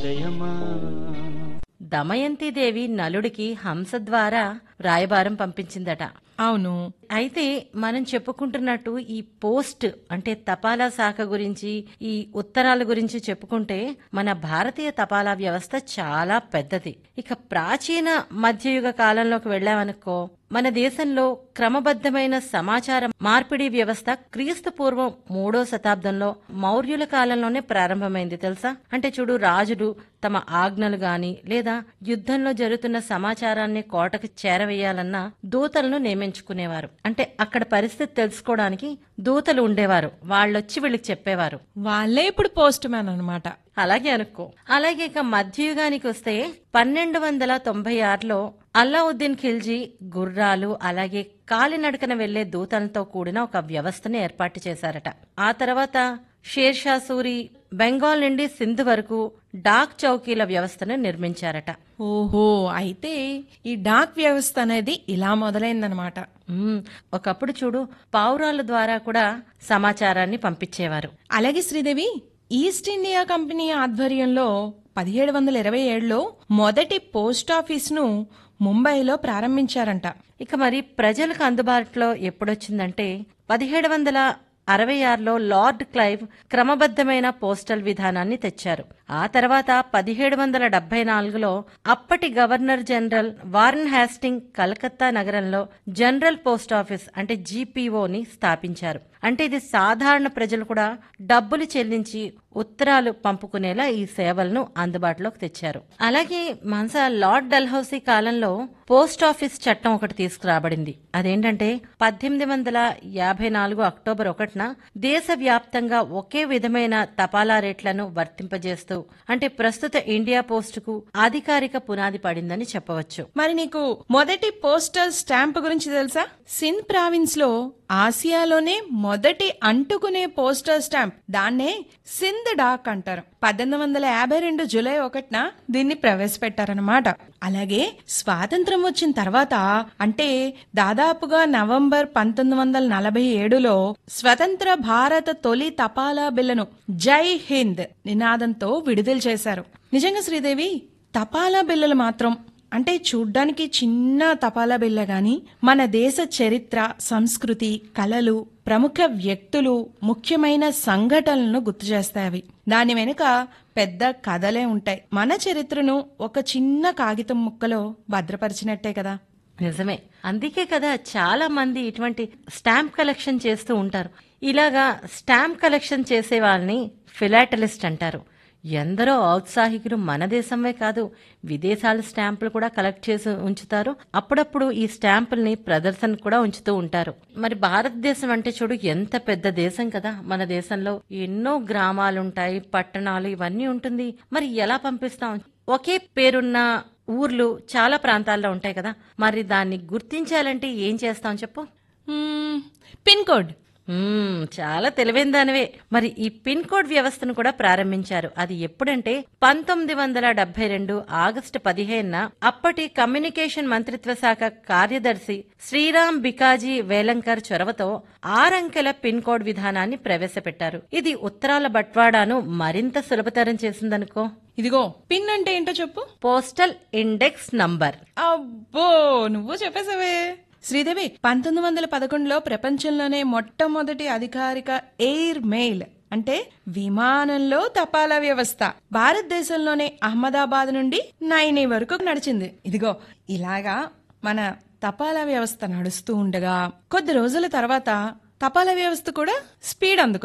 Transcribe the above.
జయమా దమయంతిదేవి నలుడికి హంస ద్వారా రాయబారం పంపించిందట అవును అయితే మనం చెప్పుకుంటున్నట్టు ఈ పోస్ట్ అంటే తపాలా శాఖ గురించి ఈ ఉత్తరాల గురించి చెప్పుకుంటే మన భారతీయ తపాలా వ్యవస్థ చాలా పెద్దది ఇక ప్రాచీన మధ్యయుగ కాలంలోకి వెళ్ళామనుకో మన దేశంలో క్రమబద్ధమైన సమాచార మార్పిడి వ్యవస్థ క్రీస్తు పూర్వం మూడో శతాబ్దంలో మౌర్యుల కాలంలోనే ప్రారంభమైంది తెలుసా అంటే చూడు రాజులు తమ ఆజ్ఞలు గాని లేదా యుద్ధంలో జరుగుతున్న సమాచారాన్ని కోటకు చేరవేయాలన్నా దూతలను నియమించుకునేవారు అంటే అక్కడ పరిస్థితి తెలుసుకోవడానికి దూతలు ఉండేవారు వాళ్ళొచ్చి వీళ్ళకి చెప్పేవారు వాళ్ళే ఇప్పుడు పోస్ట్ మ్యాన్ అనమాట అలాగే అనుకో అలాగే ఇక మధ్యయుగానికి వస్తే పన్నెండు వందల తొంభై ఆరులో అల్లావుద్దీన్ ఖిల్జీ గుర్రాలు అలాగే కాలినడకన వెళ్లే దూతలతో కూడిన ఒక వ్యవస్థను ఏర్పాటు చేశారట ఆ తర్వాత షేర్షా సూరి బెంగాల్ నుండి సింధు వరకు డాక్ చౌకీల వ్యవస్థను నిర్మించారట ఓహో అయితే ఈ డాక్ వ్యవస్థ అనేది ఇలా మొదలైందనమాట మ్మ్. ఒకప్పుడు చూడు పావురాల ద్వారా కూడా సమాచారాన్ని పంపించేవారు అలాగే శ్రీదేవి ఈస్ట్ ఇండియా కంపెనీ ఆధ్వర్యంలో పదిహేడు వందల ఇరవై ఏడులో మొదటి పోస్ట్ ఆఫీస్ను ముంబైలో ప్రారంభించారంట ఇక మరి ప్రజలకు అందుబాటులో ఎప్పుడొచ్చిందంటే పదిహేడు వందల అరవై ఆరులో లార్డ్ క్లైవ్ క్రమబద్ధమైన పోస్టల్ విధానాన్ని తెచ్చారు ఆ తర్వాత పదిహేడు వందల డెబ్బై నాలుగులో అప్పటి governor general Warren Hasting Calcutta నగరంలో జనరల్ పోస్ట్ ఆఫీస్ అంటే జీపీఓని స్థాపించారు అంటే ఇది సాధారణ ప్రజలు కూడా డబ్బులు చెల్లించి ఉత్తరాలు పంపుకునేలా ఈ సేవలను అందుబాటులోకి తెచ్చారు అలాగే మనసా లార్డ్ డల్హౌసీ కాలంలో పోస్ట్ ఆఫీస్ చట్టం ఒకటి తీసుకురాబడింది అదేంటంటే పద్దెనిమిది వందల యాభై నాలుగు అక్టోబర్ ఒకటిన దేశవ్యాప్తంగా ఒకే విధమైన తపాలా రేట్లను వర్తింపజేస్తూ అంటే ప్రస్తుత ఇండియా పోస్టుకు అధికారిక పునాది పడిందని చెప్పవచ్చు మరి నీకు మొదటి పోస్టల్ స్టాంప్ గురించి తెలుసా సింధ్ ప్రావిన్స్ లో ఆసియాలోనే మొదటి అంటుకునే పోస్టల్ స్టాంప్ దాన్నే సింధ్ డాక్ అంటారు పద్దెనిమిది వందల యాభై రెండు జూలై ఒకటిన దీన్ని ప్రవేశపెట్టారనమాట అలాగే స్వాతంత్రం వచ్చిన తర్వాత అంటే దాదాపుగా నవంబర్ పంతొమ్మిది వందల నలభై ఏడులో స్వతంత్ర భారత తొలి తపాలా బిల్లను జై హింద్ నినాదంతో విడుదల చేశారు నిజంగా శ్రీదేవి తపాలా బిల్లలు మాత్రం అంటే చూడ్డానికి చిన్న తపాలా బిల్ల గాని మన దేశ చరిత్ర సంస్కృతి కళలు ప్రముఖ వ్యక్తులు ముఖ్యమైన సంఘటనలను గుర్తు చేస్తాయి అవి దాని వెనుక పెద్ద కథలే ఉంటాయి మన చరిత్రను ఒక చిన్న కాగితం ముక్కలో భద్రపరిచినట్టే కదా నిజమే అందుకే కదా చాలా మంది ఇటువంటి స్టాంప్ కలెక్షన్ చేస్తూ ఉంటారు ఇలాగా స్టాంప్ కలెక్షన్ చేసే వాళ్ళని ఫిలాటలిస్ట్ అంటారు ఎందరో ఔత్సాహికులు మన దేశమే కాదు విదేశాల స్టాంపులు కూడా కలెక్ట్ చేసి ఉంచుతారు అప్పుడప్పుడు ఈ స్టాంపుల్ని ప్రదర్శన కూడా ఉంచుతూ ఉంటారు మరి భారతదేశం అంటే చూడు ఎంత పెద్ద దేశం కదా మన దేశంలో ఎన్నో గ్రామాలుంటాయి పట్టణాలు ఇవన్నీ ఉంటుంది మరి ఎలా పంపిస్తాం ఒకే పేరున్న ఊర్లు చాలా ప్రాంతాల్లో ఉంటాయి కదా మరి దాన్ని గుర్తించాలంటే ఏం చేస్తాం చెప్పు మ్మ్, పిన్ కోడ్ మ్మ్, చాలా తెలివైన దానివే మరి ఈ పిన్ కోడ్ వ్యవస్థను కూడా ప్రారంభించారు అది ఎప్పుడంటే పంతొమ్మిది వందల డెబ్బై రెండు ఆగస్టు పదిహేనున అప్పటి కమ్యూనికేషన్ మంత్రిత్వ శాఖ కార్యదర్శి శ్రీరామ్ బికాజీ వేలంకర్ చొరవతో ఆరంకెల పిన్ కోడ్ విధానాన్ని ప్రవేశపెట్టారు ఇది ఉత్తరాల బట్వాడాను మరింత సులభతరం చేసిందనుకో ఇదిగో పిన్ అంటే ఏంటో చెప్పు పోస్టల్ ఇండెక్స్ నంబర్ అబ్బో నువ్వు చెప్పేసావే శ్రీదేవి పంతొమ్మిది వందల పదకొండులో ప్రపంచంలోనే మొట్టమొదటి అధికారిక ఎయిర్ మెయిల్ అంటే విమానంలో తపాలా వ్యవస్థ భారతదేశంలోనే అహ్మదాబాద్ నుండి నైని వరకు నడిచింది ఇదిగో ఇలాగా మన తపాలా వ్యవస్థ నడుస్తూ ఉండగా కొద్ది రోజుల తర్వాత తపాలా వ్యవస్థ కూడా స్పీడ్ అందుకుంది